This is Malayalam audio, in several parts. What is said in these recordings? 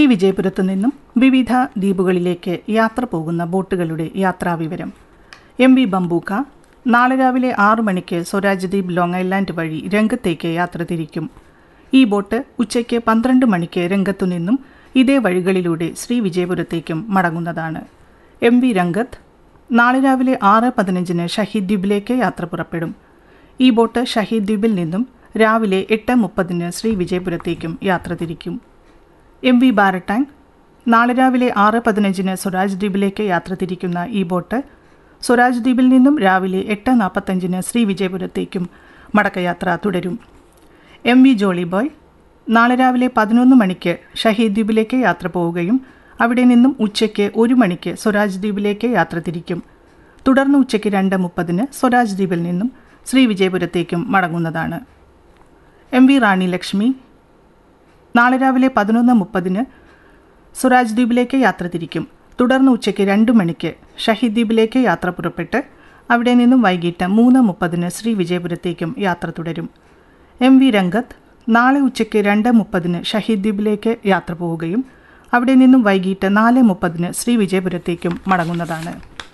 വിജയപുരത്തു നിന്നും വിവിധ ദ്വീപുകളിലേക്ക് യാത്ര പോകുന്ന ബോട്ടുകളുടെ യാത്രാവിവരം എം വി ബംബൂക്ക നാളെ രാവിലെ ആറു മണിക്ക് സ്വരാജ് ദ്വീപ് ലോങ് ഐലാൻഡ് വഴി രംഗത്തേക്ക് യാത്ര തിരിക്കും ഈ ബോട്ട് ഉച്ചയ്ക്ക് പന്ത്രണ്ട് മണിക്ക് രംഗത്തു നിന്നും ഇതേ വഴികളിലൂടെ ശ്രീ വിജയപുരത്തേക്കും മടങ്ങുന്നതാണ് എം വി രംഗത്ത് നാളെ രാവിലെ ആറ് പതിനഞ്ചിന് ഷഹീദ് ദ്വീപിലേക്ക് യാത്ര പുറപ്പെടും ഈ ബോട്ട് ഷഹീദ് ദ്വീപിൽ നിന്നും രാവിലെ എട്ട് മുപ്പതിന് ശ്രീ വിജയപുരത്തേക്കും യാത്ര തിരിക്കും എം വി ബാരട്ടാങ് നാളെ രാവിലെ ആറ് പതിനഞ്ചിന് സ്വരാജ് ദ്വീപിലേക്ക് യാത്ര തിരിക്കുന്ന ഈ ബോട്ട് സ്വരാജ് ദ്വീപിൽ നിന്നും രാവിലെ എട്ട് നാൽപ്പത്തഞ്ചിന് ശ്രീ വിജയപുരത്തേക്കും മടക്കയാത്ര തുടരും എം വി ജോളി ബോയ് നാളെ രാവിലെ പതിനൊന്ന് മണിക്ക് ഷഹീദ് ദ്വീപിലേക്ക് യാത്ര പോവുകയും അവിടെ നിന്നും ഉച്ചയ്ക്ക് ഒരു മണിക്ക് സ്വരാജ് ദ്വീപിലേക്ക് യാത്ര തിരിക്കും തുടർന്ന് ഉച്ചയ്ക്ക് രണ്ട് മുപ്പതിന് സ്വരാജ് ദ്വീപിൽ നിന്നും ശ്രീ വിജയപുരത്തേക്കും മടങ്ങുന്നതാണ് എം വി റാണി ലക്ഷ്മി നാളെ രാവിലെ പതിനൊന്ന് മുപ്പതിന് സ്വരാജ് ദ്വീപിലേക്ക് യാത്ര തിരിക്കും തുടർന്ന് ഉച്ചയ്ക്ക് രണ്ട് മണിക്ക് ഷഹീദ് ദ്വീപിലേക്ക് യാത്ര പുറപ്പെട്ട് അവിടെ നിന്നും വൈകിട്ട് മൂന്ന് മുപ്പതിന് ശ്രീ വിജയപുരത്തേക്കും യാത്ര തുടരും എം വി രംഗത്ത് നാളെ ഉച്ചയ്ക്ക് രണ്ട് മുപ്പതിന് ഷഹീദ് ദ്വീപിലേക്ക് യാത്ര പോവുകയും അവിടെ നിന്നും വൈകിട്ട് നാല് മുപ്പതിന് ശ്രീ വിജയപുരത്തേക്കും മടങ്ങുന്നതാണ്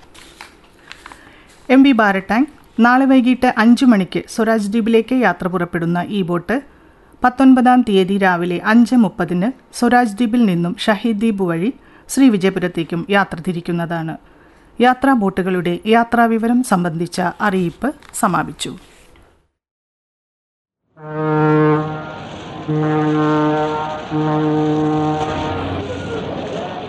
എം വി ബാരട്ടാങ് നാളെ വൈകിട്ട് അഞ്ച് മണിക്ക് സ്വരാജ് ദ്വീപിലേക്ക് യാത്ര പുറപ്പെടുന്ന ഈ ബോട്ട് പത്തൊൻപതാം തീയതി രാവിലെ അഞ്ച് മുപ്പതിന് സ്വരാജ് ദ്വീപിൽ നിന്നും ഷഹീദ് ദ്വീപ് വഴി ശ്രീ വിജയപുരത്തേക്കും യാത്ര തിരിക്കുന്നതാണ് യാത്രാ ബോട്ടുകളുടെ യാത്രാവിവരം സംബന്ധിച്ച അറിയിപ്പ് സമാപിച്ചു Thank you.